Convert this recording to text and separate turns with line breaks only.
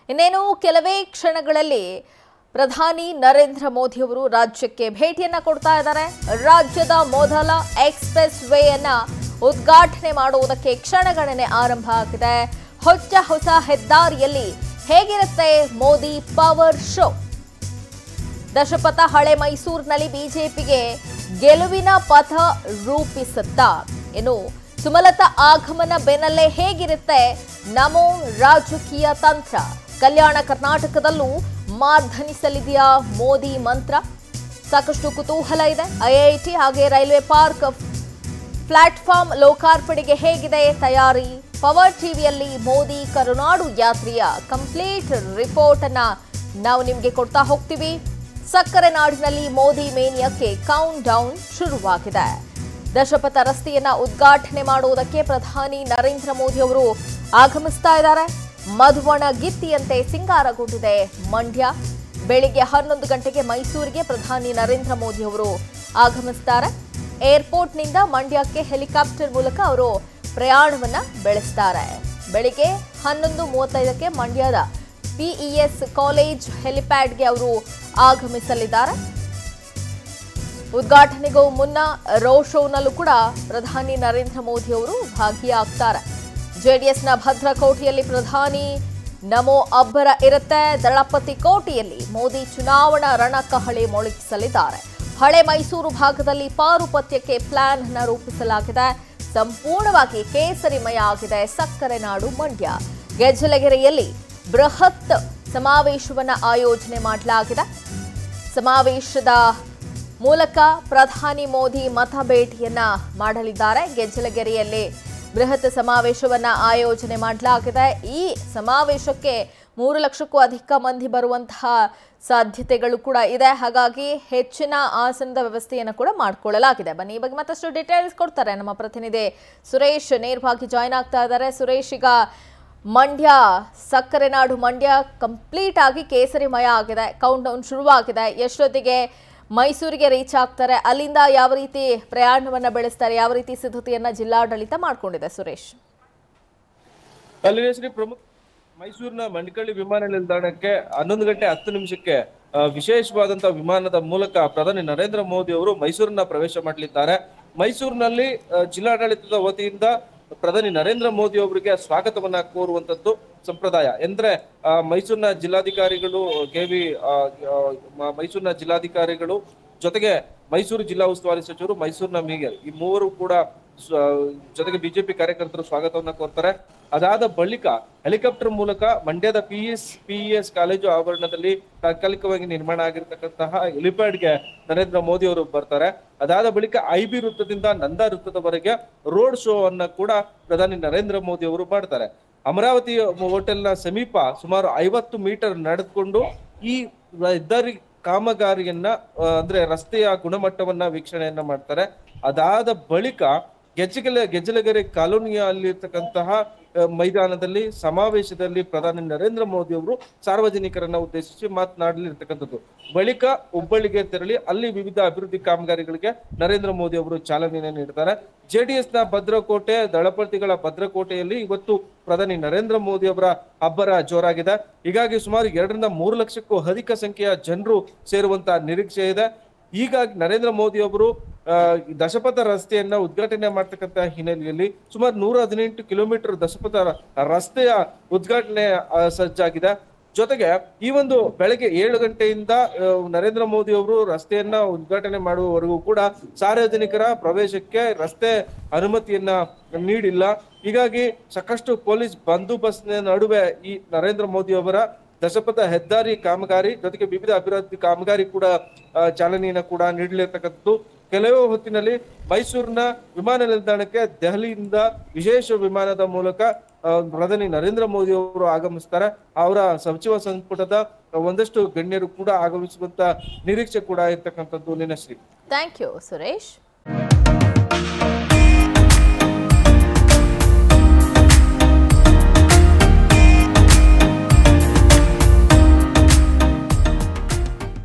ಇನ್ನೇನು ಕೆಲವೇ ಕ್ಷಣಗಳಲ್ಲಿ ಪ್ರಧಾನಿ ನರೇಂದ್ರ ಮೋದಿಯವರು ರಾಜ್ಯಕ್ಕೆ ಭೇಟಿಯನ್ನ ಕೊಡ್ತಾ ಇದ್ದಾರೆ ರಾಜ್ಯದ ಮೊದಲ ಎಕ್ಸ್ಪ್ರೆಸ್ ವೇಯನ್ನ ಉದ್ಘಾಟನೆ ಮಾಡುವುದಕ್ಕೆ ಕ್ಷಣಗಣನೆ ಆರಂಭ ಆಗಿದೆ ಹೊಚ್ಚ ಹೊಸ ಹೆದ್ದಾರಿಯಲ್ಲಿ ಹೇಗಿರುತ್ತೆ ಮೋದಿ ಪವರ್ ಶೋ ದಶಪಥ ಹಳೆ ಮೈಸೂರಿನಲ್ಲಿ ಬಿಜೆಪಿಗೆ ಗೆಲುವಿನ ಪಥ ರೂಪಿಸುತ್ತಾ ಇನ್ನು ಸುಮಲತಾ ಆಗಮನ ಬೆನ್ನಲ್ಲೇ ಹೇಗಿರುತ್ತೆ ನಮೋ ರಾಜಕೀಯ ತಂತ್ರ ಕಲ್ಯಾಣ ಕರ್ನಾಟಕದಲ್ಲೂ ಮಾರ್ಧನಿಸಲಿದೆಯಾ ಮೋದಿ ಮಂತ್ರ ಸಾಕಷ್ಟು ಕುತೂಹಲ ಇದೆ ಐಐಟಿ ಹಾಗೆ ರೈಲ್ವೆ ಪಾರ್ಕ್ ಪ್ಲಾಟ್ಫಾರ್ಮ್ ಲೋಕಾರ್ಪಣೆಗೆ ಹೇಗಿದೆ ತಯಾರಿ ಪವರ್ ಟಿವಿಯಲ್ಲಿ ಮೋದಿ ಕರುನಾಡು ಯಾತ್ರೆಯ ಕಂಪ್ಲೀಟ್ ರಿಪೋರ್ಟ್ ಅನ್ನ ನಾವು ನಿಮಗೆ ಕೊಡ್ತಾ ಹೋಗ್ತೀವಿ ಸಕ್ಕರೆ ನಾಡಿನಲ್ಲಿ ಮೋದಿ ಮೇನಿಯಕ್ಕೆ ಕೌಂಟ್ ಡೌನ್ ಶುರುವಾಗಿದೆ ದಶಪಥ ರಸ್ತೆಯನ್ನ ಉದ್ಘಾಟನೆ ಮಾಡುವುದಕ್ಕೆ ಪ್ರಧಾನಿ ನರೇಂದ್ರ ಮೋದಿ ಅವರು ಆಗಮಿಸ್ತಾ ಇದ್ದಾರೆ ಮಧುವಣ ಗಿತ್ತಿಯಂತೆ ಸಿಂಗಾರಗೊಂಡಿದೆ ಮಂಡ್ಯ ಬೆಳಿಗ್ಗೆ ಹನ್ನೊಂದು ಗಂಟೆಗೆ ಮೈಸೂರಿಗೆ ಪ್ರಧಾನಿ ನರೇಂದ್ರ ಮೋದಿ ಅವರು ಆಗಮಿಸ್ತಾರೆ ಏರ್ಪೋರ್ಟ್ನಿಂದ ಮಂಡ್ಯಕ್ಕೆ ಹೆಲಿಕಾಪ್ಟರ್ ಮೂಲಕ ಅವರು ಪ್ರಯಾಣವನ್ನ ಬೆಳೆಸ್ತಾರೆ ಬೆಳಿಗ್ಗೆ ಹನ್ನೊಂದು ಮೂವತ್ತೈದಕ್ಕೆ ಮಂಡ್ಯದ ಪಿಇಎಸ್ ಕಾಲೇಜ್ ಹೆಲಿಪ್ಯಾಡ್ಗೆ ಅವರು ಆಗಮಿಸಲಿದ್ದಾರೆ ಉದ್ಘಾಟನೆಗೂ ಮುನ್ನ ರೋಡ್ ಶೋನಲ್ಲೂ ಕೂಡ ಪ್ರಧಾನಿ ನರೇಂದ್ರ ಮೋದಿ ಅವರು ಭಾಗಿಯಾಗ್ತಾರೆ ಜೆಡಿಎಸ್ನ ಭದ್ರಕೋಟೆಯಲ್ಲಿ ಪ್ರಧಾನಿ ನಮೋ ಅಬ್ಬರ ಇರುತ್ತೆ ದಳಪತಿ ಕೋಟೆಯಲ್ಲಿ ಮೋದಿ ಚುನಾವಣಾ ರಣಕಹಳೆ ಮೊಳಗಿಸಲಿದ್ದಾರೆ ಹಳೆ ಮೈಸೂರು ಭಾಗದಲ್ಲಿ ಪಾರುಪತ್ಯಕ್ಕೆ ಪ್ಲಾನ್ ಅನ್ನ ರೂಪಿಸಲಾಗಿದೆ ಸಂಪೂರ್ಣವಾಗಿ ಕೇಸರಿಮಯ ಆಗಿದೆ ಸಕ್ಕರೆ ನಾಡು ಮಂಡ್ಯ ಗೆಜ್ಜಲಗೆರೆಯಲ್ಲಿ ಬೃಹತ್ ಸಮಾವೇಶವನ್ನ ಆಯೋಜನೆ ಮಾಡಲಾಗಿದೆ ಸಮಾವೇಶದ ಮೂಲಕ ಪ್ರಧಾನಿ ಮೋದಿ ಮತ ಭೇಟಿಯನ್ನ ಮಾಡಲಿದ್ದಾರೆ ಗೆಜ್ಜಲಗೆರೆಯಲ್ಲಿ ಬೃಹತ್ ಸಮಾವೇಶವನ್ನ ಆಯೋಜನೆ ಮಾಡಲಾಗಿದೆ ಈ ಸಮಾವೇಶಕ್ಕೆ ಮೂರು ಲಕ್ಷಕ್ಕೂ ಅಧಿಕ ಮಂದಿ ಬರುವಂತಹ ಸಾಧ್ಯತೆಗಳು ಕೂಡ ಇದೆ ಹಾಗಾಗಿ ಹೆಚ್ಚಿನ ಆಸನದ ವ್ಯವಸ್ಥೆಯನ್ನು ಕೂಡ ಮಾಡಿಕೊಳ್ಳಲಾಗಿದೆ ಬನ್ನಿ ಈ ಬಗ್ಗೆ ಮತ್ತಷ್ಟು ಡೀಟೇಲ್ಸ್ ಕೊಡ್ತಾರೆ ನಮ್ಮ ಪ್ರತಿನಿಧಿ ಸುರೇಶ್ ನೇರವಾಗಿ ಜಾಯ್ನ್ ಆಗ್ತಾ ಇದ್ದಾರೆ ಸುರೇಶ್ ಈಗ ಮಂಡ್ಯ ಸಕ್ಕರೆ ನಾಡು ಮಂಡ್ಯ ಕಂಪ್ಲೀಟ್ ಆಗಿ ಕೇಸರಿಮಯ ಆಗಿದೆ ಕೌಂಟ್ ಡೌನ್ ಶುರುವಾಗಿದೆ ಎಷ್ಟೊತ್ತಿಗೆ ಮೈಸೂರಿಗೆ ರೀಚ್ ಆಗ್ತಾರೆ ಅಲ್ಲಿಂದ ಯಾವ ರೀತಿ ಪ್ರಯಾಣವನ್ನ ಬೆಳೆಸ್ತಾರೆ ಯಾವ ರೀತಿ ಸಿದ್ಧತೆಯನ್ನ ಜಿಲ್ಲಾಡಳಿತ ಮಾಡ್ಕೊಂಡಿದೆ ಸುರೇಶ್
ಅಲ್ಲಿನ ಶ್ರೀ ಪ್ರಮುಖ ಮೈಸೂರಿನ ಮಂಡಿಕಳ್ಳಿ ವಿಮಾನ ನಿಲ್ದಾಣಕ್ಕೆ ಹನ್ನೊಂದು ಗಂಟೆ ಹತ್ತು ನಿಮಿಷಕ್ಕೆ ಆ, ವಿಶೇಷವಾದಂತಹ ವಿಮಾನದ ಮೂಲಕ ಪ್ರಧಾನಿ ನರೇಂದ್ರ ಮೋದಿ ಅವರು ಮೈಸೂರನ್ನ ಪ್ರವೇಶ ಮಾಡಲಿದ್ದಾರೆ ಮೈಸೂರಿನಲ್ಲಿ ಆ, ಜಿಲ್ಲಾಡಳಿತದ ವತಿಯಿಂದ ಪ್ರಧಾನಿ ನರೇಂದ್ರ ಮೋದಿ ಅವರಿಗೆ ಸ್ವಾಗತವನ್ನ ಕೋರುವಂತದ್ದು ಸಂಪ್ರದಾಯ ಅಂದ್ರೆ ಆ, ಮೈಸೂರಿನ ಜಿಲ್ಲಾಧಿಕಾರಿಗಳು ಕೆ ವಿ ಮೈಸೂರಿನ ಜಿಲ್ಲಾಧಿಕಾರಿಗಳು ಜೊತೆಗೆ ಮೈಸೂರು ಜಿಲ್ಲಾ ಉಸ್ತುವಾರಿ ಸಚಿವರು ಮೈಸೂರಿನ ಮೀಗಲ್ ಈ ಮೂವರು ಕೂಡ ಸ್ವ- ಜೊತೆಗೆ ಬಿಜೆಪಿ ಕಾರ್ಯಕರ್ತರು ಸ್ವಾಗತವನ್ನ ಕೋರ್ತಾರೆ ಅದಾದ ಬಳಿಕ ಹೆಲಿಕಾಪ್ಟರ್ ಮೂಲಕ ಮಂಡ್ಯದ ಪಿಎಸ್ ಪಿಇಎಸ್ ಕಾಲೇಜು ಆವರಣದಲ್ಲಿ ತಾತ್ಕಾಲಿಕವಾಗಿ ನಿರ್ಮಾಣ ಆಗಿರ್ತಕ್ಕಂತಹ ಹೆಲಿಪ್ಯಾಡ್ಗೆ ನರೇಂದ್ರ ಮೋದಿ ಅವರು ಬರ್ತಾರೆ ಅದಾದ ಬಳಿಕ ಐ ಬಿ ವೃತ್ತದಿಂದ ನಂದಾ ವೃತ್ತದವರೆಗೆ ರೋಡ್ ಶೋ ಅನ್ನ ಕೂಡ ಪ್ರಧಾನಿ ನರೇಂದ್ರ ಮೋದಿ ಅವರು ಮಾಡ್ತಾರೆ ಅಮರಾವತಿ ಹೋಟೆಲ್ನ ಸಮೀಪ ಸುಮಾರು ಐವತ್ತು ಮೀಟರ್ ನಡೆದುಕೊಂಡು ಈ ಹೆದ್ದಾರಿ ಕಾಮಗಾರಿಯನ್ನ ಆ, ಅಂದ್ರೆ ರಸ್ತೆಯ ಗುಣಮಟ್ಟವನ್ನ ವೀಕ್ಷಣೆಯನ್ನ ಮಾಡ್ತಾರೆ ಅದಾದ ಬಳಿಕ ಗೆಜ್ಜೆಗೆಲೆ ಗೆಜ್ಜಲಗೆರೆ ಕಾಲೋನಿಯಲ್ಲಿರ್ತಕ್ಕಂತಹ ಆ, ಮೈದಾನದಲ್ಲಿ ಸಮಾವೇಶದಲ್ಲಿ ಪ್ರಧಾನಿ ನರೇಂದ್ರ ಮೋದಿ ಅವರು ಸಾರ್ವಜನಿಕರನ್ನ ಉದ್ದೇಶಿಸಿ ಮಾತನಾಡಲಿರ್ತಕ್ಕಂಥದ್ದು ಬಳಿಕ ಹುಬ್ಬಳ್ಳಿಗೆ ತೆರಳಿ ಅಲ್ಲಿ ವಿವಿಧ ಅಭಿವೃದ್ಧಿ ಕಾಮಗಾರಿಗಳಿಗೆ ನರೇಂದ್ರ ಮೋದಿ ಅವರು ಚಾಲನೆಯನ್ನು ನೀಡ್ತಾರೆ ಜೆಡಿಎಸ್ ನ ಭದ್ರಕೋಟೆ ದಳಪತಿಗಳ ಭದ್ರಕೋಟೆಯಲ್ಲಿ ಇವತ್ತು ಪ್ರಧಾನಿ ನರೇಂದ್ರ ಮೋದಿ ಅವರ ಅಬ್ಬರ ಜೋರಾಗಿದೆ ಹೀಗಾಗಿ ಸುಮಾರು ಎರಡರಿಂದ ಮೂರು ಲಕ್ಷಕ್ಕೂ ಅಧಿಕ ಸಂಖ್ಯೆಯ ಜನರು ಸೇರುವಂತ ನಿರೀಕ್ಷೆ ಇದೆ ಹೀಗಾಗಿ ನರೇಂದ್ರ ಮೋದಿ ಅವರು ಆ, ಈ ದಶಪಥ ರಸ್ತೆಯನ್ನ ಉದ್ಘಾಟನೆ ಮಾಡ್ತಕ್ಕಂತ ಹಿನ್ನೆಲೆಯಲ್ಲಿ ಸುಮಾರು ನೂರ ಹದಿನೆಂಟು ಕಿಲೋಮೀಟರ್ ದಶಪಥ ರ- ರಸ್ತೆಯ ಉದ್ಘಾಟನೆ ಆ, ಸಜ್ಜಾಗಿದೆ ಜೊತೆಗೆ ಈ ಒಂದು ಬೆಳಗ್ಗೆ ಏಳು ಗಂಟೆಯಿಂದ ಆ, ನರೇಂದ್ರ ಮೋದಿ ಅವರು ರಸ್ತೆಯನ್ನ ಉದ್ಘಾಟನೆ ಮಾಡುವವರೆಗೂ ಕೂಡ ಸಾರ್ವಜನಿಕರ ಪ್ರವೇಶಕ್ಕೆ ರಸ್ತೆ ಅನುಮತಿಯನ್ನ ನೀಡಿಲ್ಲ ಹೀಗಾಗಿ ಸಾಕಷ್ಟು ಪೊಲೀಸ್ ಬಂದೋಬಸ್ತ್ ನಡುವೆ ಈ ನರೇಂದ್ರ ಮೋದಿ ಅವರ ದಶಪಥ ಹೆದ್ದಾರಿ ಕಾಮಗಾರಿ ಜೊತೆಗೆ ವಿವಿಧ ಅಭಿವೃದ್ಧಿ ಕಾಮಗಾರಿ ಕೂಡ ಆ, ಚಾಲನೆಯನ್ನ ಕೂಡ ನೀಡಲಿರ್ತಕ್ಕಂಥದ್ದು ಕೆಲವೇ ಹೊತ್ತಿನಲ್ಲಿ ಮೈಸೂರಿನ ವಿಮಾನ ನಿಲ್ದಾಣಕ್ಕೆ ದೆಹಲಿಯಿಂದ ವಿಶೇಷ ವಿಮಾನದ ಮೂಲಕ ಆ, ಪ್ರಧಾನಿ ನರೇಂದ್ರ ಮೋದಿ ಅವರು ಆಗಮಿಸ್ತಾರೆ ಅವರ ಸಚಿವ ಸಂಪುಟದ ಒಂದಷ್ಟು ಗಣ್ಯರು ಕೂಡ ಆಗಮಿಸುವಂತ ನಿರೀಕ್ಷೆ ಕೂಡ ಇರ್ತಕ್ಕಂಥದ್ದು ನಿನ್ನ ಶ್ರೀ
ಥ್ಯಾಂಕ್ ಯು ಸುರೇಶ್